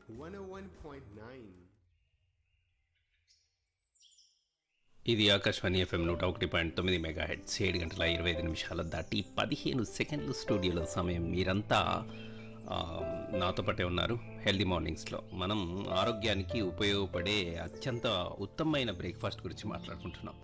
101.9. ఇది ఆకాశవాణి ఎఫ్ఎం నూట ఒకటి పాయింట్ తొమ్మిది మెగా హెడ్స్ ఏడు గంటల ఇరవై ఐదు నిమిషాల దాటి పదిహేను సెకండ్లు స్టూడియోలో సమయం మీరంతా ఆ, నాతో పాటే ఉన్నారు హెల్దీ మార్నింగ్స్లో మనం ఆరోగ్యానికి ఉపయోగపడే అత్యంత ఉత్తమమైన బ్రేక్ఫాస్ట్ గురించి మాట్లాడుకుంటున్నాం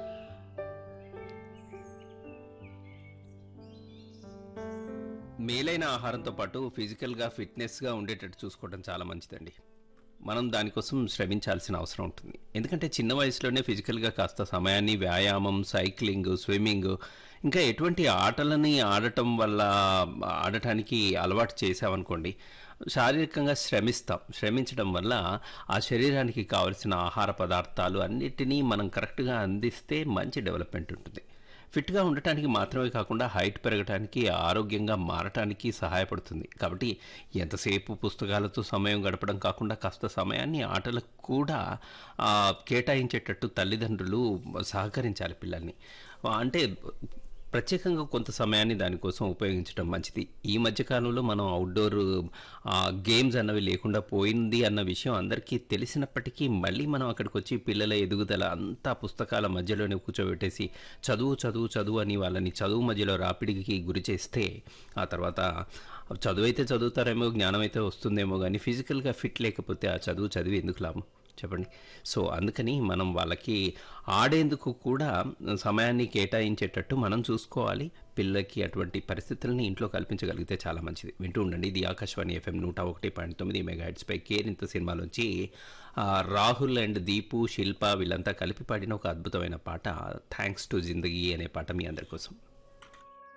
మేలైన ఆహారంతో పాటు ఫిజికల్గా ఫిట్నెస్గా ఉండేటట్టు చూసుకోవడం చాలా మంచిదండి మనం దానికోసం శ్రమించాల్సిన అవసరం ఉంటుంది ఎందుకంటే చిన్న వయసులోనే ఫిజికల్గా కాస్త సమయాన్ని వ్యాయామం సైక్లింగ్ స్విమ్మింగ్ ఇంకా ఎటువంటి ఆటలని ఆడటం వల్ల ఆడటానికి అలవాటు చేసామనుకోండి శారీరకంగా శ్రమిస్తాం శ్రమించడం వల్ల ఆ శరీరానికి కావలసిన ఆహార పదార్థాలు అన్నిటినీ మనం కరెక్ట్గా అందిస్తే మంచి డెవలప్మెంట్ ఉంటుంది ఫిట్గా ఉండటానికి మాత్రమే కాకుండా హైట్ పెరగటానికి ఆరోగ్యంగా మారటానికి సహాయపడుతుంది కాబట్టి ఎంతసేపు పుస్తకాలతో సమయం గడపడం కాకుండా కాస్త సమయాన్ని ఆటలకు కూడా ఆ, కేటాయించేటట్టు తల్లిదండ్రులు సహకరించాలి పిల్లల్ని అంటే ప్రత్యేకంగా కొంత సమయాన్ని దానికోసం ఉపయోగించడం మంచిది ఈ మధ్యకాలంలో మనం అవుట్డోర్ గేమ్స్ అన్నవి లేకుండా పోయింది అన్న విషయం అందరికీ తెలిసినప్పటికీ మళ్ళీ మనం అక్కడికి వచ్చి పిల్లల ఎదుగుదల అంతా పుస్తకాల మధ్యలోనే కూర్చోబెట్టేసి చదువు చదువు చదువు అని వాళ్ళని చదువు మధ్యలో రాపిడికి గురి చేస్తే ఆ తర్వాత చదువు అయితే చదువుతారేమో జ్ఞానం అయితే వస్తుందేమో కానీ ఫిజికల్గా ఫిట్ లేకపోతే ఆ చదువు చదివి ఎందుకు లాభం చెప్పండి సో అందుకని మనం వాళ్ళకి ఆడేందుకు కూడా సమయాన్ని కేటాయించేటట్టు మనం చూసుకోవాలి పిల్లలకి అటువంటి పరిస్థితుల్ని ఇంట్లో కల్పించగలిగితే చాలా మంచిది వింటూ ఉండండి ఇది ఆకాశవాణి ఎఫ్ఎం నూట ఒకటి పాయింట్ తొమ్మిది మెగా పై కేరింత సినిమాలోంచి ఆ, రాహుల్ అండ్ దీపు శిల్ప వీళ్ళంతా కలిపి పాడిన ఒక అద్భుతమైన పాట థ్యాంక్స్ టు జిందగీ అనే పాట మీ అందరి కోసం